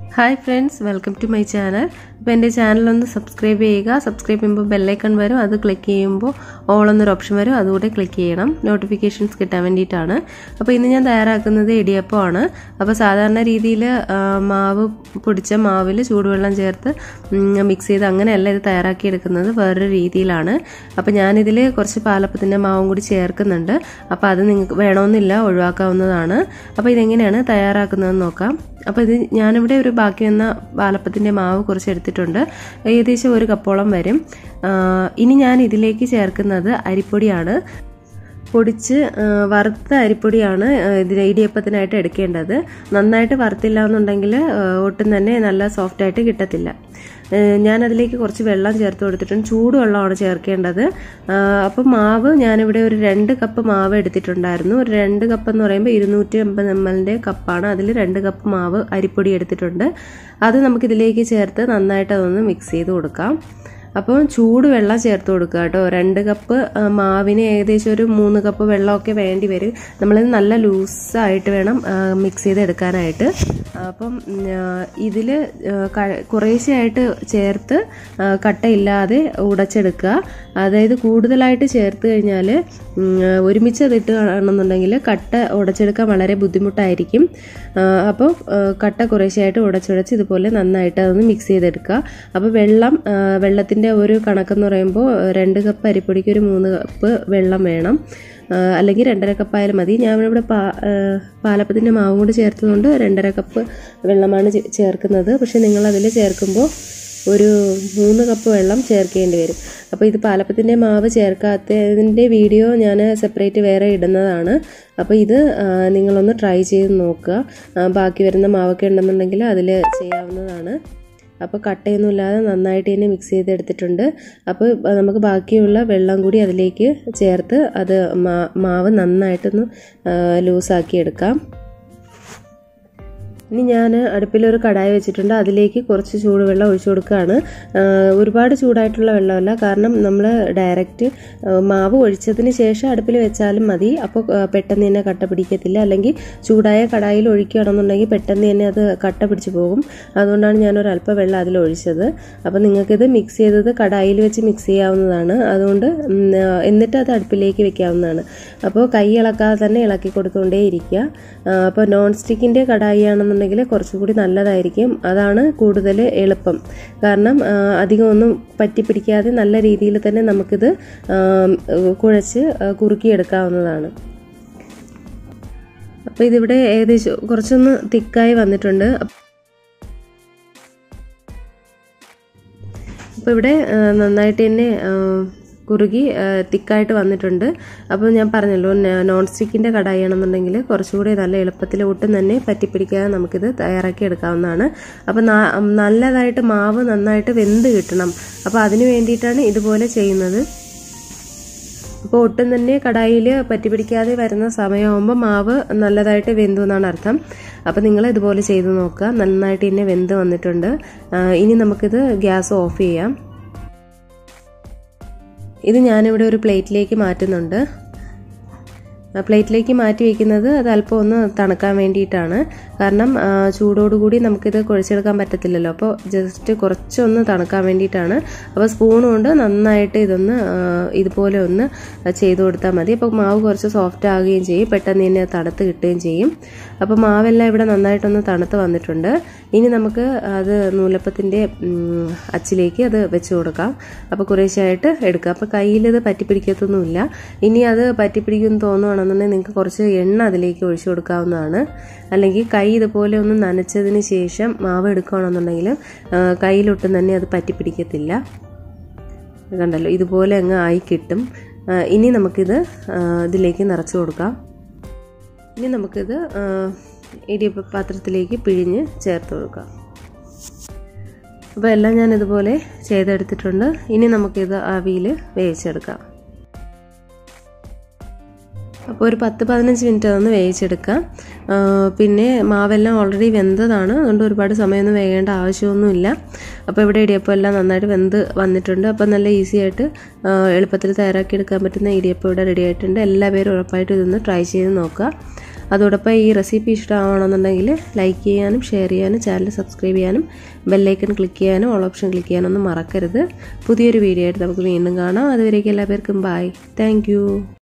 hi friends welcome to my channel അപ്പോൾ എൻ്റെ ചാനലൊന്ന് സബ്സ്ക്രൈബ് ചെയ്യുക സബ്സ്ക്രൈബ് ചെയ്യുമ്പോൾ ബെല്ലൈക്കൺ വരും അത് ക്ലിക്ക് ചെയ്യുമ്പോൾ ഓൾ എന്നൊരു ഓപ്ഷൻ വരും അതുകൂടെ ക്ലിക്ക് ചെയ്യണം നോട്ടിഫിക്കേഷൻസ് കിട്ടാൻ വേണ്ടിയിട്ടാണ് അപ്പോൾ ഇന്ന് ഞാൻ തയ്യാറാക്കുന്നത് ഇടിയപ്പമാണ് അപ്പോൾ സാധാരണ രീതിയിൽ മാവ് പൊടിച്ച മാവിൽ ചൂടുവെള്ളം ചേർത്ത് മിക്സ് ചെയ്ത് അങ്ങനെയല്ല ഇത് തയ്യാറാക്കിയെടുക്കുന്നത് വേറൊരു രീതിയിലാണ് അപ്പോൾ ഞാനിതിൽ കുറച്ച് പാലപ്പത്തിൻ്റെ മാവും കൂടി ചേർക്കുന്നുണ്ട് അപ്പോൾ അത് നിങ്ങൾക്ക് വേണമെന്നില്ല ഒഴിവാക്കാവുന്നതാണ് അപ്പോൾ ഇതെങ്ങനെയാണ് തയ്യാറാക്കുന്നതെന്ന് നോക്കാം അപ്പോൾ ഇത് ഞാനിവിടെ ഒരു ബാക്കി വന്ന പാലപ്പത്തിൻ്റെ മാവ് കുറച്ച് എടുത്തിട്ടുണ്ട് ഏകദേശം ഒരു കപ്പോളം വരും ഇനി ഞാൻ ഇതിലേക്ക് ചേർക്കുന്നത് അരിപ്പൊടിയാണ് പൊടിച്ച് വറുത്ത അരിപ്പൊടിയാണ് ഇതിന് ഇടിയപ്പത്തിനായിട്ട് എടുക്കേണ്ടത് നന്നായിട്ട് വറുത്തില്ല എന്നുണ്ടെങ്കിൽ ഒട്ടും തന്നെ നല്ല സോഫ്റ്റായിട്ട് കിട്ടത്തില്ല ഞാൻ അതിലേക്ക് കുറച്ച് വെള്ളം ചേർത്ത് കൊടുത്തിട്ടുണ്ട് ചൂടുവെള്ളമാണ് ചേർക്കേണ്ടത് അപ്പം മാവ് ഞാനിവിടെ ഒരു രണ്ട് കപ്പ് മാവ് എടുത്തിട്ടുണ്ടായിരുന്നു ഒരു രണ്ട് കപ്പ് എന്ന് പറയുമ്പോൾ ഇരുന്നൂറ്റി അമ്പത് എം എല്ലിൻ്റെ കപ്പാണ് അതിൽ രണ്ട് കപ്പ് മാവ് അരിപ്പൊടി എടുത്തിട്ടുണ്ട് അത് നമുക്കിതിലേക്ക് ചേർത്ത് നന്നായിട്ട് അതൊന്ന് മിക്സ് ചെയ്ത് കൊടുക്കാം അപ്പോൾ ചൂട് വെള്ളം ചേർത്ത് കൊടുക്കുക കേട്ടോ രണ്ട് കപ്പ് മാവിന് ഏകദേശം ഒരു മൂന്ന് കപ്പ് വെള്ളമൊക്കെ വേണ്ടി വരും നമ്മളിത് നല്ല ലൂസായിട്ട് വേണം മിക്സ് ചെയ്തെടുക്കാനായിട്ട് അപ്പം ഇതിൽ കുറേശ്ശെയായിട്ട് ചേർത്ത് കട്ടയില്ലാതെ ഉടച്ചെടുക്കുക അതായത് കൂടുതലായിട്ട് ചേർത്ത് കഴിഞ്ഞാൽ ഒരുമിച്ച് അതിട്ട് കാണുന്നുണ്ടെങ്കിൽ കട്ട ഉടച്ചെടുക്കാൻ വളരെ ബുദ്ധിമുട്ടായിരിക്കും അപ്പോൾ കട്ട കുറേശ്ശെയായിട്ട് ഉടച്ചുടച്ച് ഇതുപോലെ നന്നായിട്ട് അതൊന്ന് മിക്സ് ചെയ്തെടുക്കുക അപ്പോൾ വെള്ളം വെള്ളത്തിൻ്റെ ഒരു കണക്കെന്ന് പറയുമ്പോൾ രണ്ട് കപ്പ് അരിപ്പൊടിക്ക് ഒരു മൂന്ന് കപ്പ് വെള്ളം വേണം അല്ലെങ്കിൽ രണ്ടര കപ്പ് ആയാലും മതി ഞാൻ ഇവിടെ പാ പാലപ്പത്തിൻ്റെ മാവും കൂടി ചേർത്തതുകൊണ്ട് രണ്ടര കപ്പ് വെള്ളമാണ് ചേർക്കുന്നത് പക്ഷേ നിങ്ങൾ അതിൽ ചേർക്കുമ്പോൾ ഒരു മൂന്ന് കപ്പ് വെള്ളം ചേർക്കേണ്ടി വരും അപ്പോൾ ഇത് പാലപ്പത്തിൻ്റെ മാവ് ചേർക്കാത്തതിൻ്റെ വീഡിയോ ഞാൻ സെപ്പറേറ്റ് വേറെ ഇടുന്നതാണ് അപ്പോൾ ഇത് നിങ്ങളൊന്ന് ട്രൈ ചെയ്ത് നോക്കുക ബാക്കി വരുന്ന മാവൊക്കെ ഉണ്ടെന്നുണ്ടെങ്കിൽ അതിൽ ചെയ്യാവുന്നതാണ് അപ്പോൾ കട്ടയൊന്നും ഇല്ലാതെ നന്നായിട്ട് തന്നെ മിക്സ് ചെയ്തെടുത്തിട്ടുണ്ട് അപ്പോൾ നമുക്ക് ബാക്കിയുള്ള വെള്ളം കൂടി അതിലേക്ക് ചേർത്ത് അത് മാവ് നന്നായിട്ടൊന്ന് ലൂസാക്കി എടുക്കാം ഇനി ഞാൻ അടുപ്പിലൊരു കടായി വെച്ചിട്ടുണ്ട് അതിലേക്ക് കുറച്ച് ചൂടുവെള്ളം ഒഴിച്ചു കൊടുക്കുകയാണ് ഒരുപാട് ചൂടായിട്ടുള്ള വെള്ളമല്ല കാരണം നമ്മൾ ഡയറക്റ്റ് മാവ് ഒഴിച്ചതിന് ശേഷം അടുപ്പിൽ വെച്ചാലും മതി അപ്പോൾ പെട്ടെന്ന് തന്നെ കട്ട പിടിക്കത്തില്ല അല്ലെങ്കിൽ ചൂടായ കടായിൽ ഒഴിക്കുകയാണെന്നുണ്ടെങ്കിൽ പെട്ടെന്ന് തന്നെ അത് കട്ട പിടിച്ചു പോകും അതുകൊണ്ടാണ് ഞാൻ ഒരു അല്പം വെള്ളം അതിൽ ഒഴിച്ചത് അപ്പോൾ നിങ്ങൾക്കിത് മിക്സ് ചെയ്തത് കടായിൽ വെച്ച് മിക്സ് ചെയ്യാവുന്നതാണ് അതുകൊണ്ട് എന്നിട്ട് അത് അടുപ്പിലേക്ക് വെക്കാവുന്നതാണ് അപ്പോൾ കൈ ഇളക്കാതെ തന്നെ ഇളക്കി കൊടുത്തുകൊണ്ടേ ഇരിക്കുക അപ്പോൾ നോൺ സ്റ്റിക്കിൻ്റെ കടായി ആണെന്നുണ്ടെങ്കിൽ എന്നുണ്ടെങ്കിൽ കുറച്ചുകൂടി നല്ലതായിരിക്കും അതാണ് കൂടുതൽ എളുപ്പം കാരണം അധികം ഒന്നും പറ്റിപ്പിടിക്കാതെ നല്ല രീതിയിൽ തന്നെ നമുക്കിത് കുഴച്ച് കുറുക്കിയെടുക്കാവുന്നതാണ് അപ്പോൾ ഇതിവിടെ ഏകദേശം കുറച്ചൊന്ന് തിക്കായി വന്നിട്ടുണ്ട് അപ്പോൾ ഇവിടെ നന്നായിട്ട് തന്നെ കുറുകി തിക്കായിട്ട് വന്നിട്ടുണ്ട് അപ്പോൾ ഞാൻ പറഞ്ഞല്ലോ നോൺ സ്റ്റിക്കിൻ്റെ കടായിയാണെന്നുണ്ടെങ്കിൽ കുറച്ചുകൂടി നല്ല എളുപ്പത്തിൽ ഒട്ടും തന്നെ പറ്റിപ്പിടിക്കാതെ നമുക്കിത് തയ്യാറാക്കി എടുക്കാവുന്നതാണ് അപ്പോൾ നല്ലതായിട്ട് മാവ് നന്നായിട്ട് വെന്ത് കിട്ടണം അപ്പോൾ അതിന് വേണ്ടിയിട്ടാണ് ഇതുപോലെ ചെയ്യുന്നത് അപ്പോൾ ഒട്ടും തന്നെ കടായിൽ പറ്റിപ്പിടിക്കാതെ വരുന്ന സമയമാകുമ്പോൾ മാവ് നല്ലതായിട്ട് വെന്തു എന്നാണ് അർത്ഥം അപ്പോൾ നിങ്ങൾ ഇതുപോലെ ചെയ്ത് നോക്കുക നന്നായിട്ട് തന്നെ വെന്ത് വന്നിട്ടുണ്ട് ഇനി നമുക്കിത് ഗ്യാസ് ഓഫ് ചെയ്യാം ഇത് ഞാനിവിടെ ഒരു പ്ലേറ്റിലേക്ക് മാറ്റുന്നുണ്ട് പ്ലേറ്റിലേക്ക് മാറ്റി വയ്ക്കുന്നത് അത് അല്പം ഒന്ന് തണുക്കാൻ വേണ്ടിയിട്ടാണ് കാരണം ചൂടോടുകൂടി നമുക്കിത് കുഴച്ചെടുക്കാൻ പറ്റത്തില്ലല്ലോ അപ്പോൾ ജസ്റ്റ് കുറച്ചൊന്ന് തണുക്കാൻ വേണ്ടിയിട്ടാണ് അപ്പോൾ സ്പൂൺ കൊണ്ട് നന്നായിട്ട് ഇതൊന്ന് ഇതുപോലെ ഒന്ന് ചെയ്ത് കൊടുത്താൽ മതി അപ്പോൾ മാവ് കുറച്ച് സോഫ്റ്റ് ആകുകയും ചെയ്യും പെട്ടെന്ന് തന്നെ തണുത്ത് കിട്ടുകയും ചെയ്യും അപ്പോൾ മാവെല്ലാം ഇവിടെ നന്നായിട്ടൊന്ന് തണുത്ത് വന്നിട്ടുണ്ട് ഇനി നമുക്ക് അത് നൂലപ്പത്തിൻ്റെ അച്ചിലേക്ക് അത് വെച്ച് കൊടുക്കാം അപ്പോൾ കുറേശ്ശായിട്ട് എടുക്കാം അപ്പോൾ കയ്യിൽ ഇത് പറ്റിപ്പിടിക്കത്തൊന്നുമില്ല ഇനി അത് പറ്റിപ്പിടിക്കുമെന്ന് തോന്നുകയാണെന്നുണ്ടെങ്കിൽ നിങ്ങൾക്ക് കുറച്ച് എണ്ണ അതിലേക്ക് ഒഴിച്ചു കൊടുക്കാവുന്നതാണ് അല്ലെങ്കിൽ കൈ ഇതുപോലെ ഒന്ന് നനച്ചതിന് ശേഷം മാവ് എടുക്കുകയാണെന്നുണ്ടെങ്കിൽ കയ്യിലൊട്ടും തന്നെ അത് പറ്റിപ്പിടിക്കത്തില്ല കണ്ടല്ലോ ഇതുപോലെ അങ്ങ് ആയി കിട്ടും ഇനി നമുക്കിത് ഇതിലേക്ക് നിറച്ച് കൊടുക്കാം ഇനി നമുക്കിത് ഇടിയപ്പ പാത്രത്തിലേക്ക് പിഴിഞ്ഞ് ചേർത്ത് കൊടുക്കാം അപ്പോൾ എല്ലാം ഞാൻ ഇതുപോലെ ചെയ്തെടുത്തിട്ടുണ്ട് ഇനി നമുക്കിത് ആവിയിൽ വേവിച്ചെടുക്കാം അപ്പോൾ ഒരു പത്ത് പതിനഞ്ച് മിനിറ്റ് അതൊന്ന് വേവിച്ചെടുക്കാം പിന്നെ മാവെല്ലാം ഓൾറെഡി വെന്തതാണ് അതുകൊണ്ട് ഒരുപാട് സമയമൊന്നും വേകേണ്ട ആവശ്യമൊന്നുമില്ല അപ്പോൾ ഇവിടെ ഇടിയപ്പം എല്ലാം നന്നായിട്ട് വെന്ത് വന്നിട്ടുണ്ട് അപ്പോൾ നല്ല ഈസി ആയിട്ട് എളുപ്പത്തിൽ തയ്യാറാക്കി എടുക്കാൻ പറ്റുന്ന ഇടിയപ്പം ഇവിടെ റെഡി ആയിട്ടുണ്ട് എല്ലാവരും ഉറപ്പായിട്ടും ഇതൊന്ന് ട്രൈ ചെയ്ത് നോക്കുക അതോടൊപ്പം ഈ റെസിപ്പി ഇഷ്ടമാണെന്നുണ്ടെങ്കിൽ ലൈക്ക് ചെയ്യാനും ഷെയർ ചെയ്യാനും ചാനൽ സബ്സ്ക്രൈബ് ചെയ്യാനും ബെല്ലൈക്കൺ ക്ലിക്ക് ചെയ്യാനും ഓൾ ഓപ്ഷൻ ക്ലിക്ക് ചെയ്യാനും ഒന്നും മറക്കരുത് പുതിയൊരു വീഡിയോ ആയിട്ട് നമുക്ക് വീണ്ടും കാണാം അതുവരേക്കും എല്ലാവർക്കും ബൈ താങ്ക്